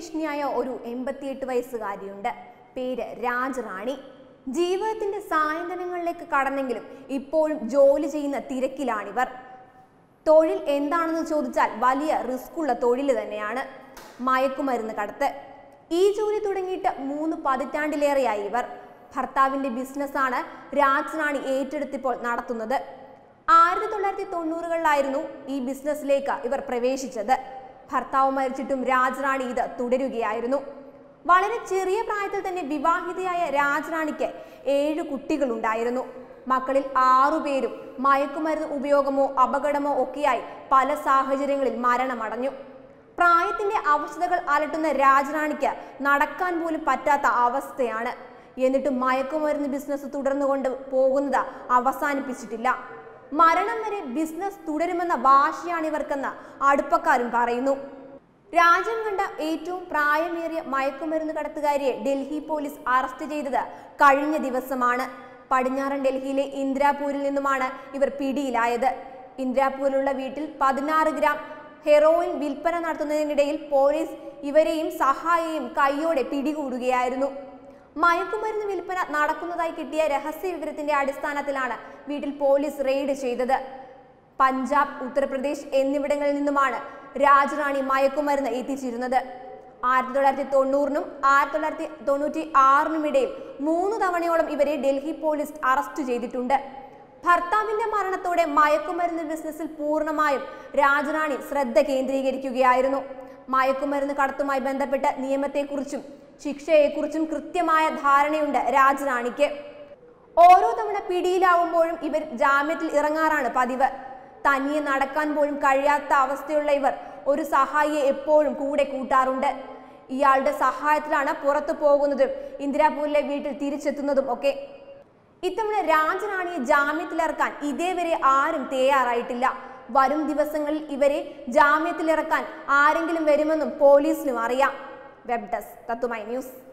സ്വദേശിനിയായ ഒരു എൺപത്തിയെട്ട് വയസ്സുകാരിയുണ്ട് പേര് രാജറാണി ജീവിതത്തിന്റെ സായന്തനങ്ങളിലേക്ക് കടന്നെങ്കിലും ഇപ്പോഴും ജോലി ചെയ്യുന്ന തിരക്കിലാണിവർ തൊഴിൽ എന്താണെന്ന് ചോദിച്ചാൽ വലിയ റിസ്ക് ഉള്ള തൊഴിൽ തന്നെയാണ് മയക്കുമരുന്ന് കടത്ത് ഈ ജോലി തുടങ്ങിയിട്ട് മൂന്ന് പതിറ്റാണ്ടിലേറെയായി ഇവർ ഭർത്താവിന്റെ ബിസിനസ്സാണ് രാജറാണി ഏറ്റെടുത്തിപ്പോൾ നടത്തുന്നത് ആയിരത്തി തൊള്ളായിരത്തി തൊണ്ണൂറുകളിലായിരുന്നു ഈ ബിസിനസ്സിലേക്ക് ഇവർ പ്രവേശിച്ചത് ഭർത്താവ് മരിച്ചിട്ടും രാജറാണി ഇത് തുടരുകയായിരുന്നു വളരെ ചെറിയ പ്രായത്തിൽ തന്നെ വിവാഹിതയായ രാജറാണിക്ക് ഏഴ് കുട്ടികളുണ്ടായിരുന്നു മക്കളിൽ ആറുപേരും മയക്കുമരുന്ന് ഉപയോഗമോ അപകടമോ ഒക്കെയായി പല സാഹചര്യങ്ങളിൽ മരണമടഞ്ഞു പ്രായത്തിന്റെ അവസ്ഥകൾ അലട്ടുന്ന രാജറാണിക്ക് നടക്കാൻ പോലും പറ്റാത്ത അവസ്ഥയാണ് എന്നിട്ട് മയക്കുമരുന്ന് ബിസിനസ് തുടർന്നുകൊണ്ട് പോകുന്നത് അവസാനിപ്പിച്ചിട്ടില്ല മരണം വരെ ബിസിനസ് തുടരുമെന്ന വാശിയാണ് ഇവർക്കെന്ന് അടുപ്പക്കാരും പറയുന്നു രാജ്യം കണ്ട ഏറ്റവും പ്രായമേറിയ മയക്കുമരുന്ന് കടത്തുകാരിയെ ഡൽഹി പോലീസ് അറസ്റ്റ് ചെയ്തത് കഴിഞ്ഞ ദിവസമാണ് പടിഞ്ഞാറൻ ഡൽഹിയിലെ ഇന്ദ്രാപൂരിൽ നിന്നുമാണ് ഇവർ പിടിയിലായത് ഇന്ദ്രാപൂരിലുള്ള വീട്ടിൽ പതിനാറ് ഗ്രാം ഹെറോയിൻ വിൽപ്പന നടത്തുന്നതിനിടയിൽ പോലീസ് ഇവരെയും സഹായിയെയും കൈയോടെ പിടികൂടുകയായിരുന്നു മയക്കുമരുന്ന് വിൽപ്പന നടക്കുന്നതായി കിട്ടിയ രഹസ്യ വിവരത്തിന്റെ അടിസ്ഥാനത്തിലാണ് വീട്ടിൽ പോലീസ് റെയ്ഡ് ചെയ്തത് പഞ്ചാബ് ഉത്തർപ്രദേശ് എന്നിവിടങ്ങളിൽ നിന്നുമാണ് രാജറാണി മയക്കുമരുന്ന് എത്തിച്ചിരുന്നത് ആയിരത്തി തൊള്ളായിരത്തി തൊണ്ണൂറിനും ആയിരത്തി തൊള്ളായിരത്തി തൊണ്ണൂറ്റി ആറിനും ഇടയിൽ മൂന്ന് തവണയോളം ഇവരെ ഡൽഹി പോലീസ് അറസ്റ്റ് ചെയ്തിട്ടുണ്ട് ഭർത്താവിന്റെ മരണത്തോടെ മയക്കുമരുന്ന് ബിസിനസ്സിൽ പൂർണ്ണമായും രാജറാണി ശ്രദ്ധ കേന്ദ്രീകരിക്കുകയായിരുന്നു മയക്കുമരുന്ന് കടത്തുമായി ബന്ധപ്പെട്ട നിയമത്തെക്കുറിച്ചും ശിക്ഷയെക്കുറിച്ചും കൃത്യമായ ധാരണയുണ്ട് രാജറാണിക്ക് ഓരോ തവണ പിടിയിലാവുമ്പോഴും ഇവർ ജാമ്യത്തിൽ ഇറങ്ങാറാണ് പതിവ് തനിയെ നടക്കാൻ പോലും കഴിയാത്ത അവസ്ഥയുള്ള ഇവർ ഒരു സഹായിയെ എപ്പോഴും കൂടെ കൂട്ടാറുണ്ട് ഇയാളുടെ സഹായത്തിലാണ് പുറത്തു പോകുന്നതും ഇന്ദിരാപൂരിലെ വീട്ടിൽ തിരിച്ചെത്തുന്നതും ഒക്കെ ഇത്തവണ രാജറാണിയെ ജാമ്യത്തിലിറക്കാൻ ഇതേവരെ ആരും തയ്യാറായിട്ടില്ല വരും ദിവസങ്ങളിൽ ഇവരെ ജാമ്യത്തിലിറക്കാൻ ആരെങ്കിലും വരുമെന്നും പോലീസിനും അറിയാം വെബ് ഡെസ്ക് തത്തുമൈ ന്യൂസ്